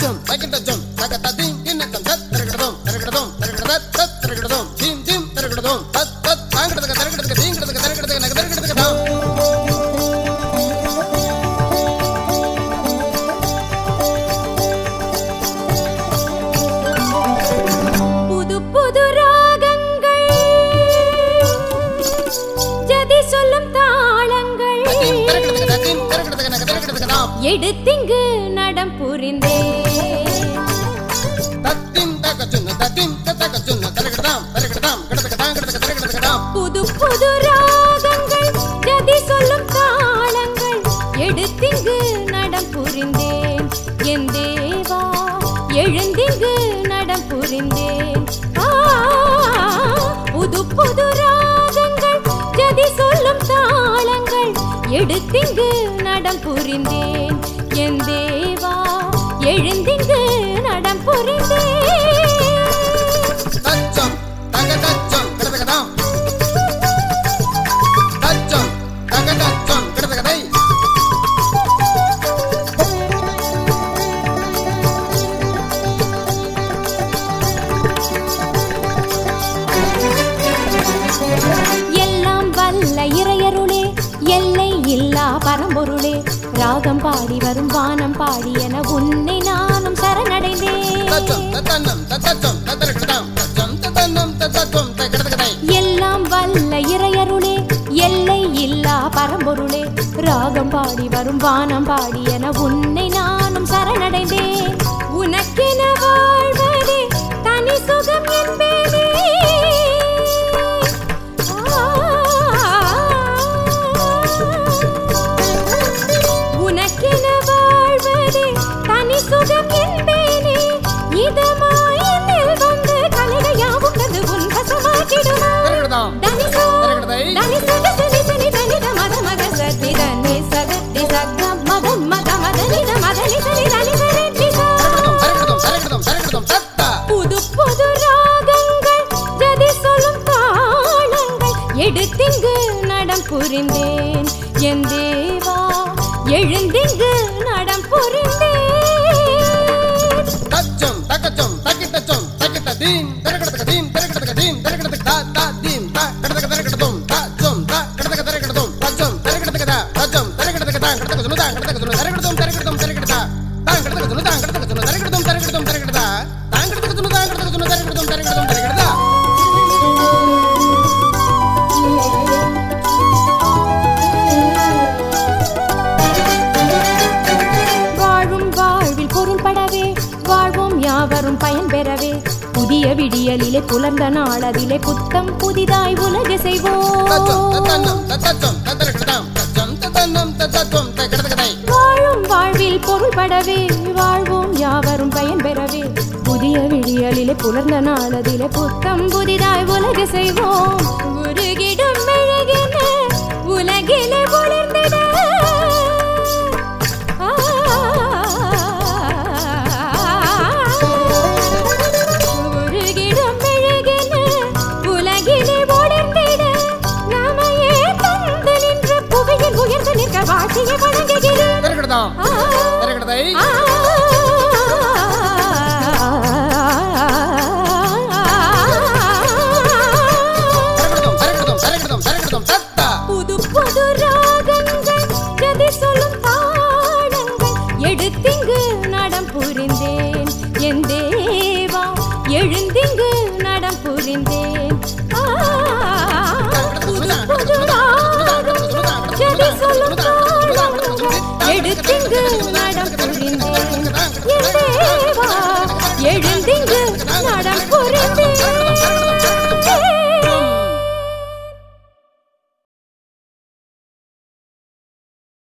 தக்கச்சம் தக்கிட்டச்சம் தக்கத்த theme கிண்ணச்சம் தத் தரகடதோம் தரகடதோம் தரகடதத் தத் தரகடதோம் theme theme தரகடதோம் தத் தத் தாங்கடதக தரகடதக தீங்கடதக தரகடதக நக தரகடதக தாம் புது புது ராகங்கள் ஜதி சொல்லும் தாளங்கள் தீம் தரகடதக தீம் தரகடதக நக தரகடதக தாம் எடுத்திங்கு நடம் புரிந்தே தத்திம் தக்கச்சுன்ன தத்திம் தக்கச்சுன்ன தரகடதாம் தரகடதாம் கடதக தாங்கடதக தரகடதக தாம் புது புது ராகங்கள் ஜதி சொல்லும் தாளங்கள் எடுத்திங்கு நடம் புரிந்தேன் என் தேவா எழுந்திங்கு நடம் புரிந்தேன் ஆ, புது புது ராகங்கள் ஜதி சொல்லும் தாளங்கள் எடுத்திங்கு நடம் புரிந்தேன் என் தேவா எழுந்திங்கு நடம் புரிந்தேன் தச்சம் தக தச்சம் கடதக தாம் தச்சம் தக தச்சம் கடதக தை எல்லாம் வல்ல இறையருளே எல்லை இல்லா பரம்பொருளே ராகம் பாடி வரும் வானம் பாடி என உன்னை நானும் சரணடைந்தேன் தச்சம் தத்தன்னம் தத்தச்சம் தத்தரகடதாம் தச்சம் தத்தன்னம் தத்தச்சம் தக்கடதக தை எல்லாம் வல்ல இறையருளே எல்லை இல்லா பரம்பொருளே ராகம் பாடி வரும் வானம் பாடி என உன்னை நானும் சரணடைந்தேன் உனக்கென வாழ்வதே தனி சுகம் என்பேனே உனக்கென வாழ்வதே தனி சுகம் என்பேனே இதமாயில் வந்து கலைகள் யாவும் தந்து உன் வசமாக்கிடுமா தரகடதாம் தனிசோ தரகடதை தனி சக சனி சனி தனி த மத மக சதி தனி சக தி சக மத மத மத நி த மத நி சனி தனி சனி தி சா. தரகடதம் தரகடதம் தரகடதம் தத்தா புது புது ராகங்கள் ஜதி சொல்லும் தாளங்கள் எடுத்திங்கு நடம் புரிந்தேன் என் தேவா எழுந்திங்கு நடம் புரிந்தேன் தச்சம் தக்கச்சம் தக்கிட்டச்சம் தக்கிட்ட தீம் தரகடதக தீம் தரகடதக தீம் தரகடதக தா தா தீம் தா கடதக தரகடதம் தச்சம் தா கடதக தரகடதம் தச்சம் தரகடதக தா தச்சம் தரகடதக தா கடதக சுனு தா கடதக சுனு தரகடதம் தரகடதம் தரகடதா தான் கடதக சுனு தா கடதக சுனு தரகடதம் தரகடதம் தரகடதா தான் கடதக சுனு தா கடதக சுனு தரகடதம் தரகடதம் தரகடதா வாழும் வாழ்வில் பொருள்படவே வாழ்வோம் யாவரும் பயன் பெறவே புதிய விடியலிலே புலர்ந்த நாளதிலே புத்தம் புதிதாய் உலக தச்சம் செய்வோம் தத்தன்னம் தத்தச்சம் தத்தரகடதாம் தச்சம் தத்தன்னம் தத்தச்சம் தக்கடதக தை வாழும் வாழ்வில் பொருள்படவே வாழ்வோம் யாவரும் பயன் பெறவே புதிய விடியலிலே புலர்ந்த நாளதிலே புத்தம் புதிதாய் உலக செய்வோம் உருகிடும் மெழுகின உலகிலே ஒளிர்ந்திட ஆ. உருகிடும் மெழுகின உலகிலே ஒளிர்ந்திட நமையே தந்து நின்ற புவியில் உயர்ந்து நிற்க வாழ்க்கையை வணங்குகிறேன் தரகடதாம் ஆ. தரகடதை தரகடதம் தரகடதம் தரகடதம் தரகடதம் தத்தா புது புது ராகங்கள் ஜதி சொல்லும் தாளங்கள் எடுத்திங்கு நடம் புரிந்தேன் என் தேவா எழுந்திங்கு நடம் புரிந்தேன் ஆ, புது புது ராகங்கள் ஜதி சொல்லும் தாளங்கள் எடுத்திங்கு நடம் புரிந்தேன் என் தேவா எழுந்திங்கு